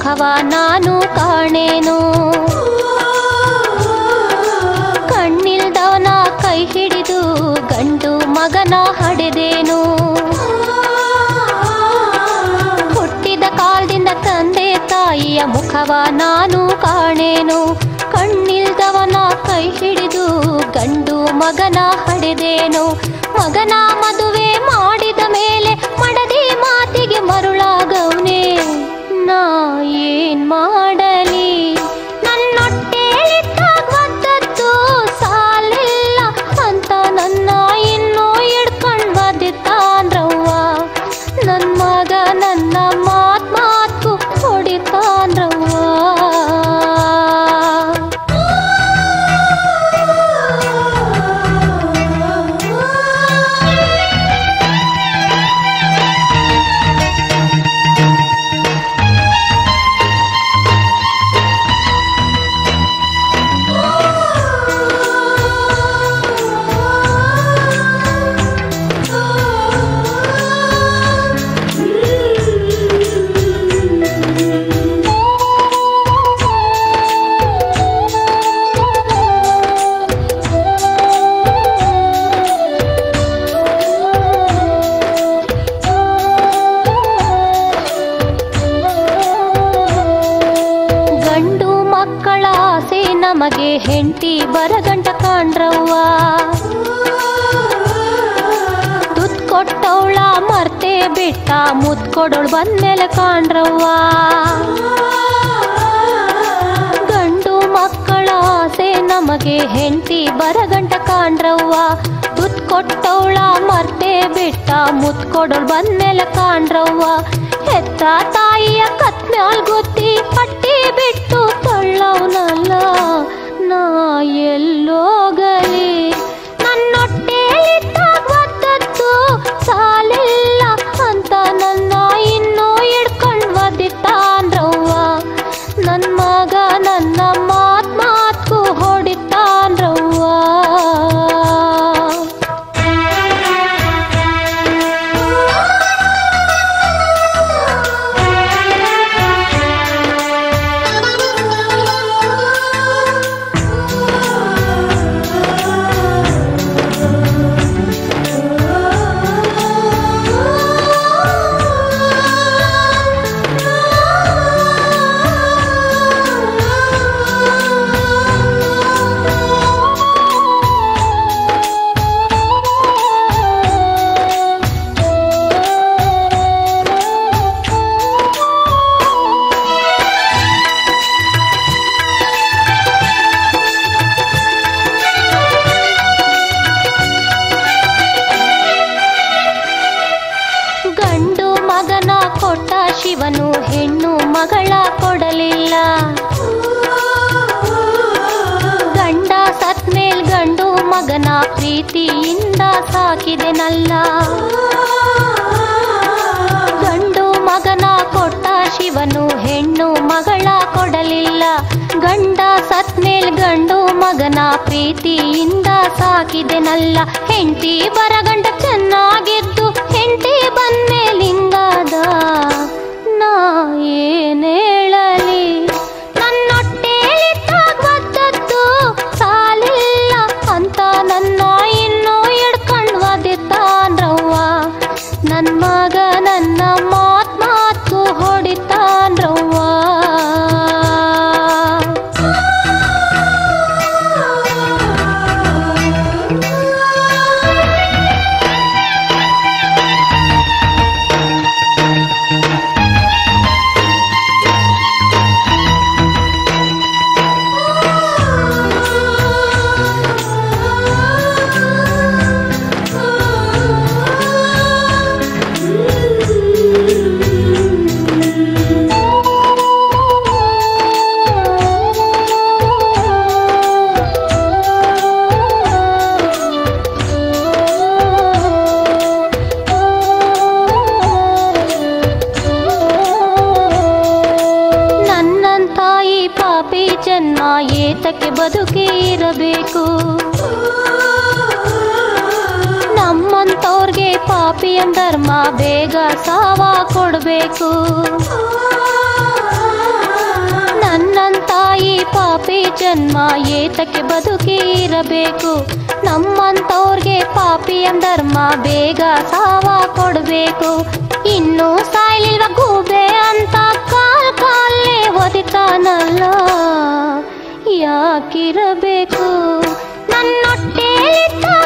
ಮುಖವ ನಾನು ಕಾಣೇನು ಕಣ್ಣಿಲ್ದವನ ಕೈ ಹಿಡಿದು ಗಂಡು ಮಗನ ಹಡೆದೇನು ಹುಟ್ಟಿದ ಕಾಲದಿಂದ ತಂದೆ ತಾಯಿಯ ಮುಖವ ನಾನು ಕಾಣೇನು ಕಣ್ಣಿಲ್ದವನ ಕೈ ಹಿಡಿದು ಗಂಡು ಮಗನ ಹಡೆದೇನು ಮಗನ ಮದುವೆ ಮಾಡಿದ ಮೇಲೆ ಮಡದಿ ಮಾತಿಗೆ ಮರುಳಾಗವ್ನೆ ನಾ ಏನ್ ಮಾಡಲಿ ನನ್ನೊಟ್ಟೆಲಿದ್ದಾಗ ಒದ್ದದ್ದು ಸಾಲಿಲ್ಲ ಅಂತ ನನ್ನ ಇನ್ನೂ ಹಿಡ್ಕೊಂಡ್ ಬದಿತಾನ್ರವ್ವ ನನ್ ಮಗ ನನ್ನ ಮಾತ್ ಮಾತು ಹೊಡಿತಾನ್ರವ್ವ ಗಂಡು ಮಕ್ಕಳ ಆಸೆ ನಮಗೆ ಹೆಂಡತಿ ಬರಗಂಟ ಕಾಣ್ರವ್ವ ತುತ್ ಕೊಟ್ಟವಳ ಮರ್ತೆ ಬಿಟ್ಟ ಮುತ್ ಕೊಡೋಳ್ ಬಂದ್ಮೇಲೆ ಕಾಣ್ರವ್ವ ಗಂಡು ಮಕ್ಕಳ ಆಸೆ ನಮಗೆ ಹೆಂಡತಿ ಬರಗಂಟ ಕಾಣ್ರವ್ವ ತುತ್ ಕೊಟ್ಟವಳ ಮರ್ತೆ ಬಿಟ್ಟ ಮುತ್ ಕೊಡೋಳ್ ಬಂದ್ಮೇಲೆ ಕಾಣ್ರವ್ವ ಹೆತ್ತ ತಾಯಿಯ ಕತ್ಮ್ಯಾಲ್ ಗೊತ್ತಿ ಪಟ್ಟಿ ಬಿಟ್ಟು ತಳ್ಳವನಲ್ಲ ನಾ ಎಲ್ಲೋಗಲಿ ನನ್ನೊಟ್ಟೆಲಿದ್ದಾಗ ಒದ್ದದ್ದು ಸಾಲಿಲ್ಲ ಅಂತ ನನ್ನ ಇನ್ನೂ ಹಿಡ್ಕೊಂಡ್ ಒದ್ದಿತ್ತಾನ್ರವ್ವ ನನ್ ಮಗ ನನ್ನ ಮಾತ್ ಮಾತ್ಕು ಹೊಡಿತಾನ್ರವ್ವ ಗಂಡು ಮಗನ ಕೊಟ್ಟ ಶಿವನು ಹೆಣ್ಣು ಮಗಳ ಕೊಡಲಿಲ್ಲ ಗಂಡ ಸತ್ಮೇಲ್ ಗಂಡು ಮಗನ ಪ್ರೀತಿಯಿಂದ ಸಾಕಿದೆನಲ್ಲ ಗಂಡು ಮಗನ ಕೊಟ್ಟ ಶಿವನು ಹೆಣ್ಣು ಮಗಳ ಕೊಡಲಿಲ್ಲ ಗಂಡ ಸತ್ಮೇಲ್ ಗಂಡು ಮಗನ ಪ್ರೀತಿಯಿಂದ ಸಾಕಿದೆನಲ್ಲ ಹೆಂಡತಿ ಬರಗಂಡ ಚೆನ್ನಾಗಿದ್ದು ಹೆಂಡತಿ ಬಂದ್ಮೇಲಿಂಗಾದ ನಾ ಏನ್ ಹೇಳಲಿ ನನ್ನೊಟ್ಟೆಲಿದ್ದಾಗ ಒದ್ದದ್ದು ಸಾಲಿಲ್ಲ ಅಂತ ನನ್ನ ಇನ್ನೂ ಹಿಡ್ಕೊಂಡ್ ಒದಿತಾನ್ರವ್ವ ನನ್ ಮಗ ನನ್ನ ಮಾತ್ ಮಾತು ಹೊಡಿತಾನ್ರವ್ವ ನನ್ನಂತಾಯಿ ಪಾಪಿ ಜನ್ಮ ಏತಕ್ಕೆ ಬದುಕಿ ಇರಬೇಕು ನಮ್ಮಂತವ್ರಿಗೆ ಪಾಪಿಯನ್ ಧರ್ಮ ಬೇಗ ಸಾವ ಕೊಡ್ಬೇಕು ನನ್ನಂತ ಈ ಪಾಪಿ ಜನ್ಮ ಏತಕ್ಕೆ ಬದುಕಿರಬೇಕು ನಮ್ಮಂತವ್ರಿಗೆ ಪಾಪಿ ಧರ್ಮ ಬೇಗ ಸಾವ ಕೊಡಬೇಕು ಇನ್ನು ಸಾಯ್ಲಿಲ್ವ ಗೂಬೆ ಅಂತ ಕಾಲ್ ಕಾಲೇ ಒದಿತಾನಲ್ಲ ಯಾಕಿರಬೇಕು ನನ್ನೊಟ್ಟೆಲಿದ್ದ